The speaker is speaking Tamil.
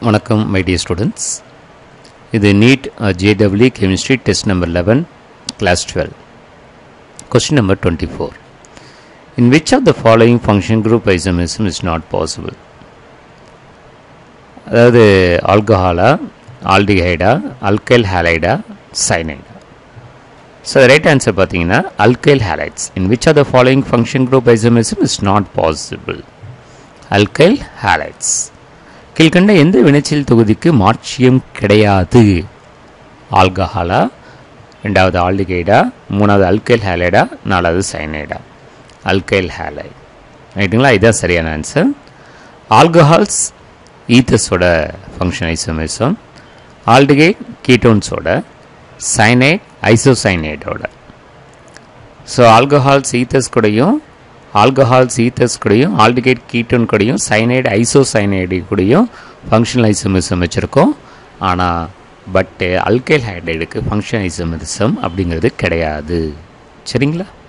வணக்கம் மை டியர் ஸ்டூடெண்ட்ஸ் இது NEET JW chemistry test number eleven class twelve question number twenty four in which of the following function group isomerism is not possible அதாவது ஆல்கஹாலா ஆல்டிஹைடா அல்கைல் ஹாலைடா சைனைடா ஸோ ரைட் ஆன்சர் பார்த்தீங்கன்னா alkyl halides in which of the following function group isomerism is not possible alkyl halides கீழ்கண்ட எந்த வினைச்சல் தொகுதிக்கு மார்ச்சியம் கிடையாது ஆல்கஹாலா ரெண்டாவது ஆல்டிகைடா மூணாவது அல்கைல் ஹேலைடா நாலாவது சைனைடா அல்கைல் ஹேலை ரைட்டுங்களா இதுதான் சரியான ஆன்சர் ஆல்கஹால்ஸ் ஈத்தஸோட ஃபங்க்ஷன் ஐசோமிசம் ஆல்டிகைட் கீட்டோன்ஸோட சைனைட் ஐசோசைனைடோட ஸோ ஆல்கஹால்ஸ் ஈத்தஸ் கூடயும் ஆல்கஹால்ஸ் ஈத்தஸ் கூடயும் ஆல்டிகேட் கீட்டோன் கூடயும் சைனைடு ஐசோசைனைடு கூடயும் ஃபங்க்ஷனல் ஐசோமிசம் வச்சுருக்கோம் ஆனால் பட்டு அல்கைல் ஹைட்ரைடுக்கு ஃபங்க்ஷன் ஐசோமிசம் அப்படிங்கிறது கிடையாது சரிங்களா